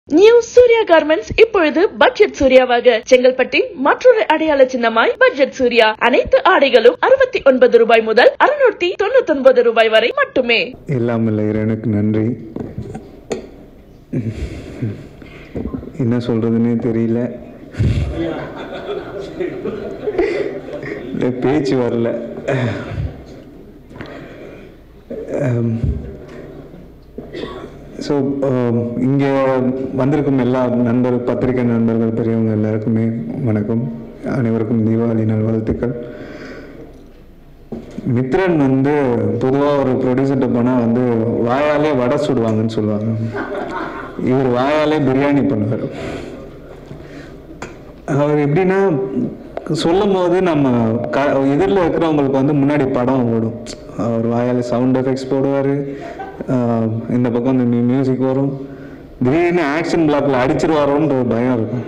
New Surya garments இப்பொழுது budget சூர்யாவாக செங்கல்பட்டின் மற்றொரு அடையாள சின்னமாய் பட்ஜெட் சூர்யா அனைத்து ஆடைகளும் அறுபத்தி ஒன்பது ரூபாய் முதல் அறுநூத்தி தொண்ணூத்தி ஒன்பது ரூபாய் வரை மட்டுமே எல்லாம் இல்லை இறைவனுக்கு நன்றி என்ன சொல்கிறதுனே தெரியல இந்த பேச்சு வரல ஸோ இங்கே வந்திருக்கும் எல்லா நண்பர் பத்திரிகை நண்பர்கள் பெரியவங்க எல்லாருக்குமே வணக்கம் அனைவருக்கும் தீபாவளி நல்வாழ்த்துக்கள் மித்ரன் வந்து பொதுவாக ஒரு ப்ரொடியூசர்கிட்ட போனால் வந்து வாயாலே வடை சுடுவாங்கன்னு சொல்லுவாங்க இவர் வாயாலே பிரியாணி பண்ணுவார் அவர் எப்படின்னா சொல்லும் போது நம்ம க எதிரில் இருக்கிறவங்களுக்கு வந்து முன்னாடி படம் ஓடும் அவர் வாயால் சவுண்ட் எஃபெக்ட்ஸ் போடுவார் இந்த பக்கம் இந்த மியூசிக் வரும் திடீர்னு ஆக்ஷன் பிளாக்ல அடிச்சிருவாரோன்ற ஒரு பயம் இருக்கும்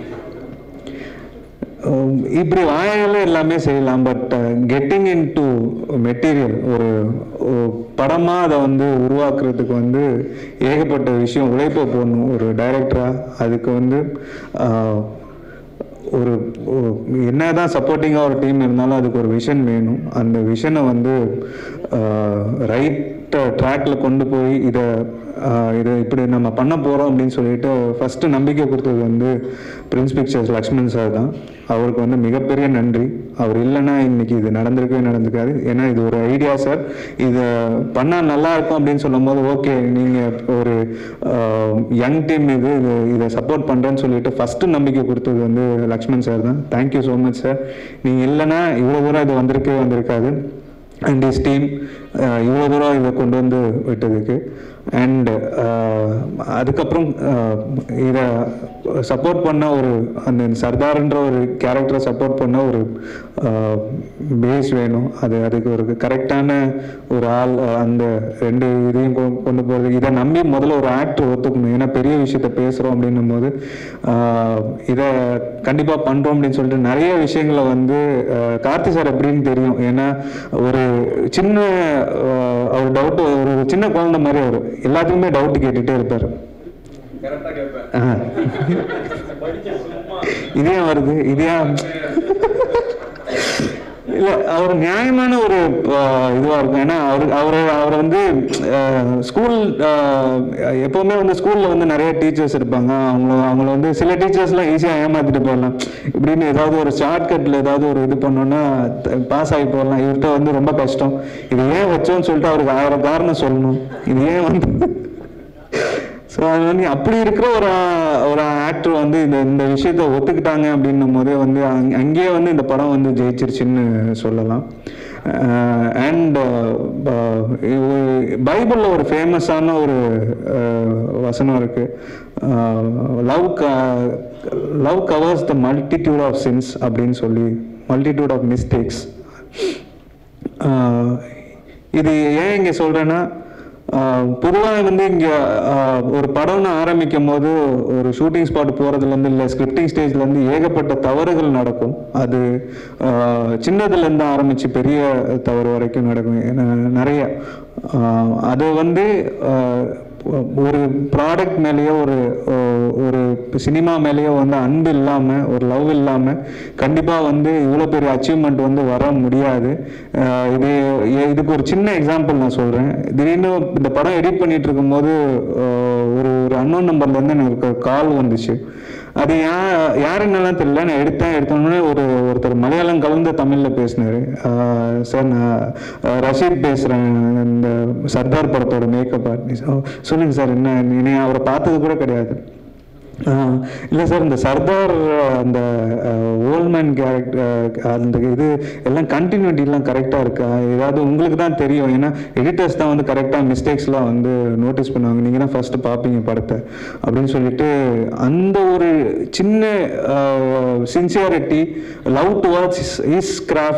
Um, இப்படி வாயால எல்லாமே செய்யலாம் but getting into material ஒரு ஒரு படமா அதை வந்து உருவாக்குறதுக்கு வந்து ஏகப்பட்ட விஷயம் உழைப்பை போடணும் ஒரு டைரக்டரா அதுக்கு வந்து ஆஹ், ஒரு ஒரு- என்னதான் சப்போர்ட்டிங்காக ஒரு டீம் இருந்தாலும் அதுக்கு ஒரு விஷன் வேணும் அந்த விஷனை வந்து ரைட் ட்ராக்ல கொண்டு போய் இதை இதை இப்படி நம்ம பண்ண போகிறோம் அப்படின்னு சொல்லிட்டு ஃபஸ்ட்டு நம்பிக்கை கொடுத்தது வந்து பிரின்ஸ் பிக்சர்ஸ் லக்ஷ்மண் சார் தான் அவருக்கு வந்து மிகப்பெரிய நன்றி அவர் இல்லைன்னா இன்னைக்கு இது நடந்திருக்கவே நடந்திருக்காது ஏன்னா இது ஒரு ஐடியா சார் இதை பண்ணால் நல்லா இருக்கும் அப்படின்னு சொல்லும் போது ஓகே நீங்கள் ஒரு யங் டீம் இது இது இதை சப்போர்ட் பண்ணுறேன்னு சொல்லிட்டு ஃபஸ்ட்டு நம்பிக்கை கொடுத்தது வந்து லக்ஷ்மண் சார் தான் தேங்க்யூ ஸோ மச் சார் நீங்கள் இல்லைன்னா இவ்வளோ தூரம் இது வந்திருக்கவே வந்திருக்காது அண்ட் இஸ் டீம் இவ்வளோ தூரம் இதை கொண்டு வந்து விட்டதுக்கு அண்ட் அதுக்கப்புறம் அஹ், இதை சப்போர்ட் பண்ண ஒரு அந்த சர்தார்ன்ற ஒரு கேரக்டரை சப்போர்ட் பண்ண ஒரு பேஸ் வேணும் அது அதுக்கு ஒரு கரெக்டான ஒரு ஆள் அஹ், அந்த ரெண்டு இதையும் கொ- கொண்டு போகிறது இதை நம்பி முதல்ல ஒரு ஆக்டர் ஒத்துக்கணும் ஏன்னா பெரிய விஷயத்த பேசுகிறோம் அப்படின்னும் போது ஆஹ், இதை கண்டிப்பாக பண்ணுறோம் அப்படின்னு சொல்லிட்டு நிறைய விஷயங்களை வந்து ஆஹ், கார்த்தி சார் எப்படின்னு தெரியும் ஏன்னா ஒரு சின்ன ஆஹ், அவர் டவுட் ஒரு சின்ன குழந்தை மாதிரி அவர் எல்லாத்துக்குமே டவுட் கேட்டுகிட்டே இருப்பார் ஆஹ். இது ஏன் வருது இது ஏன் இல்ல அவர் நியாயமான ஒரு ஆஹ், இதுவா இருக்கும் ஏன்னா அவர் அவர் அவர் வந்து ஸ்கூல் எப்பவுமே வந்து ஸ்கூல்ல வந்து நிறைய டீச்சர்ஸ் இருப்பாங்க அவங்க அவங்கள வந்து சில டீச்சர்ஸ்லாம் ஈஸியா ஏமாத்திட்டு போயிடலாம் இப்படின்னு ஏதாவது ஒரு ஷார்ட்கட்ல ஏதாவது ஒரு இது பண்ணோம்னா பாஸ் ஆகி போடலாம் இவர்கிட்ட வந்து ரொம்ப கஷ்டம் இது ஏன் வச்சோம்னு சொல்லிட்டு அவருக்கு ஆயிரம் காரணம் சொல்லணும் இது ஏன் வந்து ஸோ அது வந்து அப்படி இருக்கிற ஒரு ஒரு ஆக்டர் வந்து இந்த இந்த விஷயத்த ஒத்துக்கிட்டாங்க அப்படின்னும் போதே வந்து அங்க- அங்கேயே வந்து இந்த படம் வந்து ஜெயிச்சிருச்சுன்னு சொல்லலாம் அண்ட் பைபிளில் ஒரு ஃபேமஸான ஒரு அஹ், வசனம் இருக்கு love love covers the multitude of sins அப்படின்னு சொல்லி மல்டிடியூட் ஆஃப் மிஸ்டேக்ஸ் ஆஹ் இது ஏன் இங்கே சொல்கிறேன்னா பொதுவாக வந்து இங்கே ஒரு படம்னு ஆரம்பிக்கும் போது ஒரு ஷூட்டிங் ஸ்பாட் போகிறதுலேருந்து இல்லை ஸ்கிரிப்டிங் ஸ்டேஜ்லேருந்து ஏகப்பட்ட தவறுகள் நடக்கும் அது ஆஹ் சின்னதுலேருந்து ஆரம்பித்து பெரிய தவறு வரைக்கும் நடக்கும் ஏன்னா நிறைய ஆஹ் அது வந்து ஆஹ் ஒரு ப்ராடக்ட் மேலேயோ ஒரு ஒரு சினிமா மேலேயோ வந்து அன்பு இல்லாமல் ஒரு லவ் இல்லாமல் கண்டிப்பாக வந்து இவ்வளோ பெரிய அச்சீவ்மெண்ட் வந்து வர முடியாது அஹ் இது இ- இதுக்கு ஒரு சின்ன எக்ஸாம்பிள் நான் சொல்கிறேன் திடீர்னு இந்த படம் எடிட் பண்ணிட்டு இருக்கும்போது அஹ் ஒரு ஒரு அன்னோன் நம்பர்லேருந்து எனக்கு கால் வந்துச்சு அது யா யாருன்னெல்லாம் தெரியல நான் எடுத்தேன் எடுத்தோடனே ஒரு ஒருத்தர் மலையாளம் கலந்து தமிழில் பேசினார் சார் நான் அஹ், ரஷீத் பேசுகிறேன் இந்த சர்தார் படத்தோட மேக்கப் ஆர்டிஸ்ட் சொல்லுங்கள் சார் என்ன என்னை அவரை பார்த்தது கூட கிடையாது இல்லை சார் இந்த சர்தார் அந்த ஓல்மேன் கேரக்டர் அந்த இது எல்லாம் கண்டினியூட்டிலாம் கரெக்டாக இருக்கா ஏதாவது உங்களுக்கு தான் தெரியும் ஏன்னா எடிட்டர்ஸ் தான் வந்து கரெக்டாக மிஸ்டேக்ஸ்லாம் வந்து நோட்டீஸ் பண்ணுவாங்க நீங்கள் தான் ஃபஸ்ட்டு பார்ப்பீங்க படத்தை அப்படின்னு சொல்லிட்டு அந்த ஒரு சின்ன sincerity love towards is craft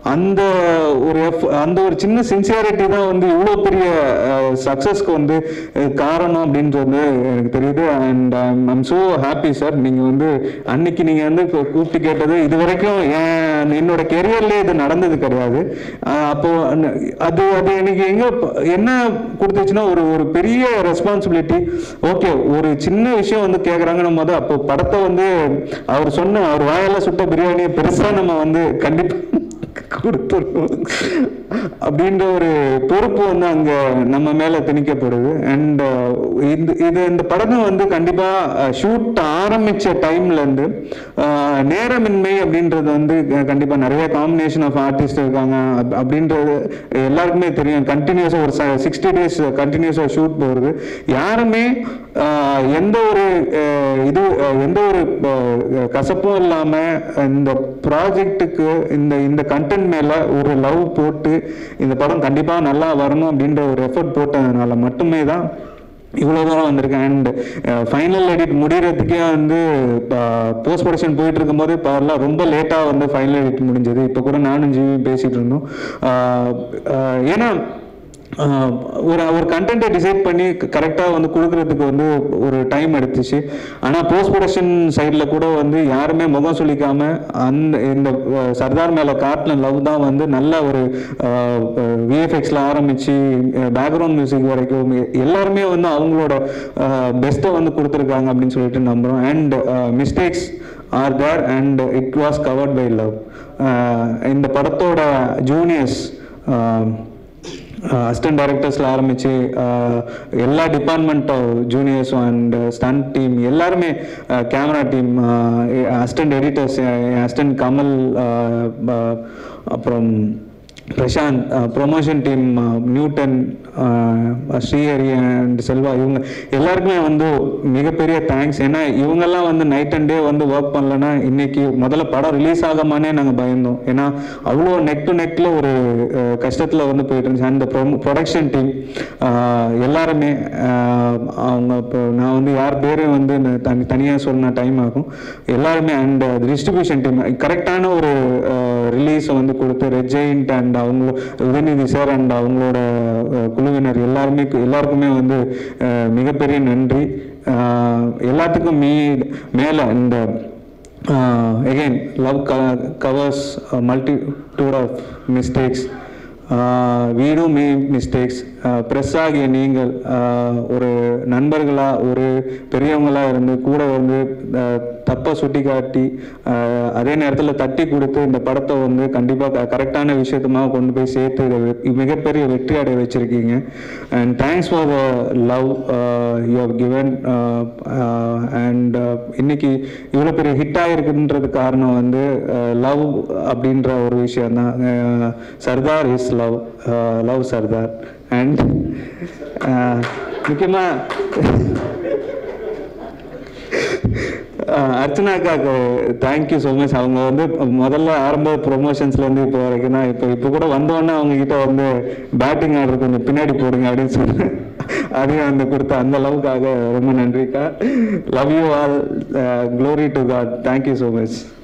அந்த ஒரு eff- அந்த ஒரு சின்ன சின்சியாரிட்டி தான் வந்து இவ்வளோ பெரிய சக்ஸஸ்க்கு வந்து அஹ், காரணம் அப்படின்றது எனக்கு தெரியுது and I'm so happy sir நீங்கள் வந்து அன்னைக்கு நீங்கள் வந்து இப்போ கூப்பிட்டு கேட்டது இது வரைக்கும் என் என்னோட கெரியர்லேயே இது நடந்தது கிடையாது அஹ், அப்போ அந்த- அது அது எனக்கு எங்க ப- என்ன கொடுத்துச்சுன்னா ஒரு ஒரு பெரிய ரெஸ்பான்சிபிலிட்டி ஓகே ஒரு சின்ன விஷயம் வந்து கேட்குறாங்கன்னும் போது அப்போ படத்தை வந்து அவர் சொன்ன அவர் வாயால சுட்ட பிரியாணியை பெருசா நம்ம வந்து கண்டிப்பா கொடுத்துருவோம் அப்படின்ற ஒரு பொறுப்பு வந்து அங்க நம்ம மேல திணிக்கப்படுது அண்ட் இந்த இது இந்த படம் வந்து கண்டிப்பா ஷூட் ஆரம்பிச்ச டைம்ல இருந்து அஹ், நேரமின்மை அப்படின்றது வந்து க- கண்டிப்பா நிறைய காம்பினேஷன் ஆஃப் ஆர்டிஸ்ட் இருக்காங்க அப்- அப்படின்றது எல்லாருக்குமே தெரியும் கண்டினியூஸா ஒரு சிக்ஸ்டி டேஸ் கண்டினியூஸா ஷூட் போகுது யாருமே அஹ், எந்த ஒரு அஹ், இது அஹ், எந்த ஒரு அஹ், கசப்பும் இல்லாம இந்த ப்ராஜெக்ட்டுக்கு இந்த இந்த கண்டென்ட் மேல ஒரு லவ் போட்டு இந்த படம் கண்டிப்பா நல்லா வரணும் அப்படின்ற ஒரு எஃபர்ட் போட்டதுனால மட்டுமே தான் இவ்வளோ தூரம் வந்திருக்கேன் அண்ட் ஃபைனல் எடிட் முடிகிறதுக்கே வந்து போஸ்ட் ப்ரொடக்ஷன் போயிட்டு இருக்கும்போது இப்போல்லாம் ரொம்ப லேட்டாக வந்து ஃபைனல் எடிட் முடிஞ்சது இப்போ கூட நானும் ஜிவி பேசிகிட்டு இருந்தோம் ஆஹ் ஆஹ் ஏன்னா ஆஹ் ஒரு ஒரு கண்டென்ட்டை டிசைட் பண்ணி கரெக்டாக வந்து கொடுக்கறதுக்கு வந்து ஒரு டைம் எடுத்துச்சு ஆனால் போஸ்ட் ப்ரொடக்ஷன் சைடில் கூட வந்து யாருமே முகம் சொல்லிக்காம அந்த இந்த அஹ், சர்தார் மேலே காட்டின லவ் தான் வந்து நல்ல ஒரு விஎஃப்எக்ஸில் ஆரம்பித்து பேக்ரவுண்ட் மியூசிக் வரைக்கும் எல்லாருமே வந்து அவங்களோட பெஸ்ட்டை வந்து கொடுத்துருக்காங்க அப்படின்னு சொல்லிட்டு நம்புகிறோம் and mistakes are there and it was covered by love இந்த படத்தோட ஜூனியர்ஸ் அசிஸ்டன்ட் டைரக்டர்ஸில் ஆரம்பித்து எல்லா டிபார்ட்மெண்ட் ஜூனியர்ஸும் அண்ட் ஸ்டண்ட் டீம் எல்லாருமே camera team assistant editors assistant Kamal uh, uh, அப்புறம் Prashanth promotion team Newton uh, Srihari and Selva இவங்க எல்லாருக்குமே வந்து மிகப்பெரிய தேங்க்ஸ் ஏன்னா இவங்கெல்லாம் வந்து நைட் அண்ட் டே வந்து ஒர்க் பண்ணலன்னா இன்னைக்கு முதல்ல படம் ரிலீஸ் ஆகாமானே நாங்கள் பயந்தோம் ஏன்னா அவ்வளோ நெக் டு நெக்கில் ஒரு அஹ், கஷ்டத்தில் வந்து போயிட்டு இருந்துச்சு அந்த ப்ரொடக்ஷன் டீம் எல்லாருமே அஹ், அவங்க இப்போ நான் வந்து யார் பேரும் வந்து நான் தனி தனியாக சொன்ன டைம் ஆகும் எல்லாருமே அண்ட் டிஸ்ட்ரிபியூஷன் டீம் கரெக்டான ஒரு ரிலீஸை வந்து கொடுத்து ரெஜெயின்ட் அண்ட் அவங்க உதயநிதி சார் அண்ட் அவங்களோட அஹ், குழுவினர் எல்லாருமே எல்லாருக்குமே வந்து அஹ், மிகப்பெரிய நன்றி அஹ், எல்லாத்துக்கும் மீ மேலே இந்த again love covers multitude of mistakes வீடு மீ மிஸ்டேக்ஸ் ப்ரெஸ் ஆகிய நீங்கள் ஆஹ், ஒரு நண்பர்களாக ஒரு பெரியவங்களாக இருந்து கூட வந்து தப்பை சுட்டி காட்டி ஆஹ், அதே நேரத்தில் தட்டி கொடுத்து இந்த படத்தை வந்து கண்டிப்பாக கரெக்டான விஷயத்தமாக கொண்டு போய் சேர்த்து இதை வெ- மிகப்பெரிய வெற்றி அடைய வச்சிருக்கீங்க and thanks for the love you have given and இன்னைக்கு இவ்வளோ பெரிய ஹிட் ஆகிருக்குன்றது காரணம் வந்து லவ் அப்படின்ற ஒரு விஷயம் தான் Sardar is love love Sardar and முக்கியமாக அர்ச்சனாக்காக்கு தேங்க்யூ ஸோ மச் அவங்க வந்து முதல்ல ஆரம்ப ப்ரொமோஷன்ஸ்லேருந்து இப்போ வரைக்கும் தான் இப்போ இப்போ கூட வந்தோடனே அவங்க கிட்ட வந்து பேட்டிங் ஆர்டர் கொஞ்சம் பின்னாடி போடுங்க அப்படின்னு சொல்லி அதையும் வந்து கொடுத்த அந்த லவ்க்காக ரொம்ப நன்றிக்கா love you all glory to God thank you so much